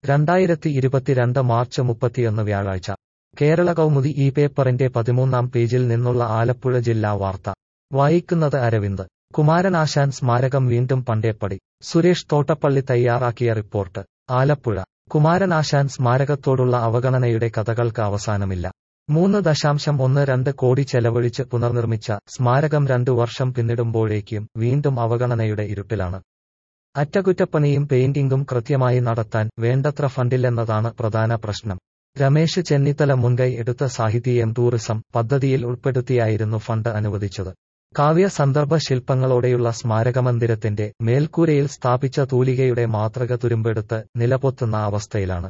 രണ്ടായിരത്തി ഇരുപത്തിരണ്ട് മാർച്ച് മുപ്പത്തിയൊന്ന് വ്യാഴാഴ്ച കേരള കൗമുദി ഈ പേപ്പറിന്റെ പതിമൂന്നാം പേജിൽ നിന്നുള്ള ആലപ്പുഴ ജില്ലാ വാർത്ത വായിക്കുന്നത് അരവിന്ദ് കുമാരനാശാൻ സ്മാരകം വീണ്ടും പണ്ടേപ്പടി സുരേഷ് തോട്ടപ്പള്ളി തയ്യാറാക്കിയ റിപ്പോർട്ട് ആലപ്പുഴ കുമാരനാശാൻ സ്മാരകത്തോടുള്ള അവഗണനയുടെ കഥകൾക്ക് അവസാനമില്ല മൂന്ന് ദശാംശം ഒന്ന് രണ്ട് കോടി ചെലവഴിച്ച് പുനർനിർമ്മിച്ച സ്മാരകം രണ്ടു വർഷം പിന്നിടുമ്പോഴേക്കും വീണ്ടും അവഗണനയുടെ ഇരുട്ടിലാണ് അറ്റകുറ്റപ്പണിയും പെയിന്റിംഗും കൃത്യമായി നടത്താൻ വേണ്ടത്ര ഫണ്ടില്ലെന്നതാണ് പ്രധാന പ്രശ്നം രമേശ് ചെന്നിത്തല മുൻകൈ എടുത്ത സാഹിത്യം ടൂറിസം പദ്ധതിയിൽ ഉൾപ്പെടുത്തിയായിരുന്നു ഫണ്ട് അനുവദിച്ചത് കാവ്യ സന്ദർഭ ശില്പങ്ങളോടെയുള്ള സ്മാരകമന്ദിരത്തിന്റെ മേൽക്കൂരയിൽ സ്ഥാപിച്ച തൂലികയുടെ മാതൃക തുരുമ്പെടുത്ത് നിലപൊത്തുന്ന അവസ്ഥയിലാണ്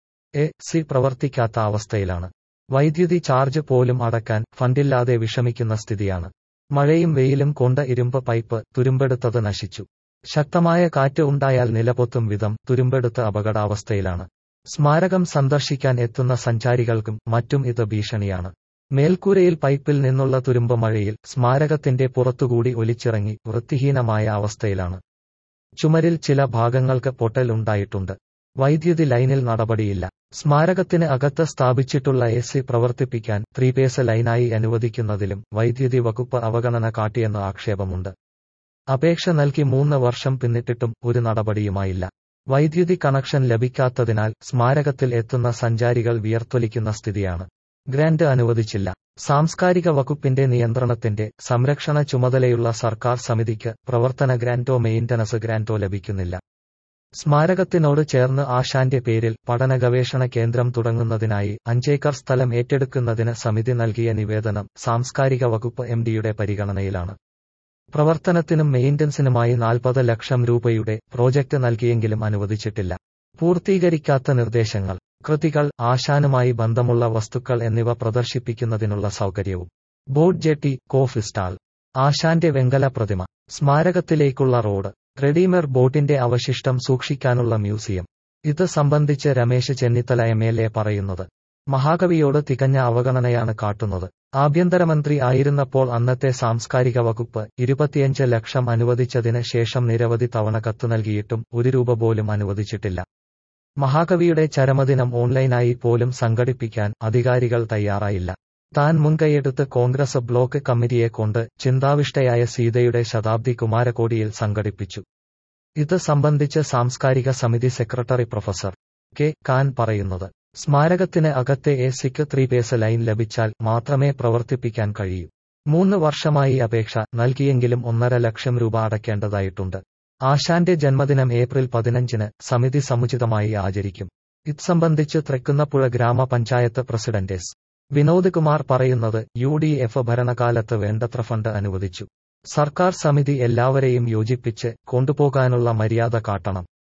എ സി പ്രവർത്തിക്കാത്ത അവസ്ഥയിലാണ് വൈദ്യുതി ചാർജ് പോലും അടക്കാൻ ഫണ്ടില്ലാതെ വിഷമിക്കുന്ന സ്ഥിതിയാണ് മഴയും വെയിലും കൊണ്ട് ഇരുമ്പ് പൈപ്പ് തുരുമ്പെടുത്തത് നശിച്ചു ശക്തമായ കാറ്റ് ഉണ്ടായാൽ നിലപൊത്തും വിധം തുരുമ്പെടുത്ത് അപകടാവസ്ഥയിലാണ് സ്മാരകം സന്ദർശിക്കാൻ എത്തുന്ന സഞ്ചാരികൾക്കും മറ്റും ഇത് ഭീഷണിയാണ് മേൽക്കൂരയിൽ പൈപ്പിൽ നിന്നുള്ള തുരുമ്പ് മഴയിൽ സ്മാരകത്തിന്റെ പുറത്തുകൂടി ഒലിച്ചിറങ്ങി വൃത്തിഹീനമായ അവസ്ഥയിലാണ് ചുമരിൽ ചില ഭാഗങ്ങൾക്ക് പൊട്ടൽ ഉണ്ടായിട്ടുണ്ട് വൈദ്യുതി ലൈനിൽ നടപടിയില്ല സ്മാരകത്തിന് അകത്ത് സ്ഥാപിച്ചിട്ടുള്ള എ സി പ്രവർത്തിപ്പിക്കാൻ ത്രീപേസ് ലൈനായി അനുവദിക്കുന്നതിലും വൈദ്യുതി വകുപ്പ് അവഗണന കാട്ടിയെന്ന് ആക്ഷേപമുണ്ട് അപേക്ഷ നൽകി മൂന്ന് വർഷം പിന്നിട്ടിട്ടും ഒരു നടപടിയുമായില്ല വൈദ്യുതി കണക്ഷൻ ലഭിക്കാത്തതിനാൽ സ്മാരകത്തിൽ എത്തുന്ന സഞ്ചാരികൾ വിയർത്തൊലിക്കുന്ന സ്ഥിതിയാണ് ഗ്രാന്റ് അനുവദിച്ചില്ല സാംസ്കാരിക വകുപ്പിന്റെ നിയന്ത്രണത്തിന്റെ സംരക്ഷണ ചുമതലയുള്ള സർക്കാർ സമിതിക്ക് പ്രവർത്തന ഗ്രാന്റോ മെയിന്റനൻസ് ഗ്രാന്റോ ലഭിക്കുന്നില്ല സ്മാരകത്തിനോട് ചേർന്ന് ആശാന്റെ പേരിൽ പഠന ഗവേഷണ കേന്ദ്രം തുടങ്ങുന്നതിനായി അഞ്ചേക്കർ സ്ഥലം ഏറ്റെടുക്കുന്നതിന് സമിതി നൽകിയ നിവേദനം സാംസ്കാരിക വകുപ്പ് എംഡിയുടെ പരിഗണനയിലാണ് പ്രവർത്തനത്തിനും മെയിന്റനൻസിനുമായി നാൽപ്പത് ലക്ഷം രൂപയുടെ പ്രോജക്റ്റ് നൽകിയെങ്കിലും അനുവദിച്ചിട്ടില്ല പൂർത്തീകരിക്കാത്ത നിർദ്ദേശങ്ങൾ കൃതികൾ ആശാനുമായി ബന്ധമുള്ള വസ്തുക്കൾ എന്നിവ പ്രദർശിപ്പിക്കുന്നതിനുള്ള സൗകര്യവും ബോട്ട് ജെട്ടി കോഫ് സ്റ്റാൾ ആശാന്റെ വെങ്കല പ്രതിമ സ്മാരകത്തിലേക്കുള്ള റോഡ് റെഡിമർ ബോട്ടിന്റെ അവശിഷ്ടം സൂക്ഷിക്കാനുള്ള മ്യൂസിയം ഇത് സംബന്ധിച്ച് Ramesh Chennithala M L A പറയുന്നത് മഹാകവിയോട് തികഞ്ഞ അവഗണനയാണ് കാട്ടുന്നത് ആഭ്യന്തരമന്ത്രി ആയിരുന്നപ്പോൾ അന്നത്തെ സാംസ്കാരിക വകുപ്പ് ഇരുപത്തിയഞ്ച് ലക്ഷം അനുവദിച്ചതിന് ശേഷം നിരവധി തവണ കത്ത് നൽകിയിട്ടും ഒരു രൂപ പോലും അനുവദിച്ചിട്ടില്ല മഹാകവിയുടെ ചരമദിനം ഓൺലൈനായി പോലും സംഘടിപ്പിക്കാൻ അധികാരികൾ തയ്യാറായില്ല താൻ മുൻകൈയെടുത്ത് കോൺഗ്രസ് ബ്ലോക്ക് കമ്മിറ്റിയെ കൊണ്ട് ചിന്താവിഷ്ടയായ സീതയുടെ ശതാബ്ദി കുമാരകോടിയിൽ സംഘടിപ്പിച്ചു ഇത് സംബന്ധിച്ച് സാംസ്കാരിക സമിതി സെക്രട്ടറി പ്രൊഫസർ കെ കാൻ പറയുന്നത് സ്മാരകത്തിന് അകത്തെ എ സിക്ക് ത്രീ പേസ് ലൈൻ ലഭിച്ചാൽ മാത്രമേ പ്രവർത്തിപ്പിക്കാൻ കഴിയൂ മൂന്ന് വർഷമായി അപേക്ഷ നൽകിയെങ്കിലും ഒന്നര ലക്ഷം രൂപ അടയ്ക്കേണ്ടതായിട്ടുണ്ട് ആശാന്റെ ജന്മദിനം ഏപ്രിൽ പതിനഞ്ചിന് സമിതി സമുചിതമായി ആചരിക്കും ഇത് സംബന്ധിച്ച് തൃക്കുന്നപ്പുഴ ഗ്രാമപഞ്ചായത്ത് പ്രസിഡന്റ് എസ് വിനോദ് കുമാർ പറയുന്നത് യു ഡി എഫ് ഭരണകാലത്ത് വേണ്ടത്ര ഫണ്ട് അനുവദിച്ചു സർക്കാർ സമിതി എല്ലാവരെയും യോജിപ്പിച്ച് കൊണ്ടുപോകാനുള്ള മര്യാദ കാട്ടണം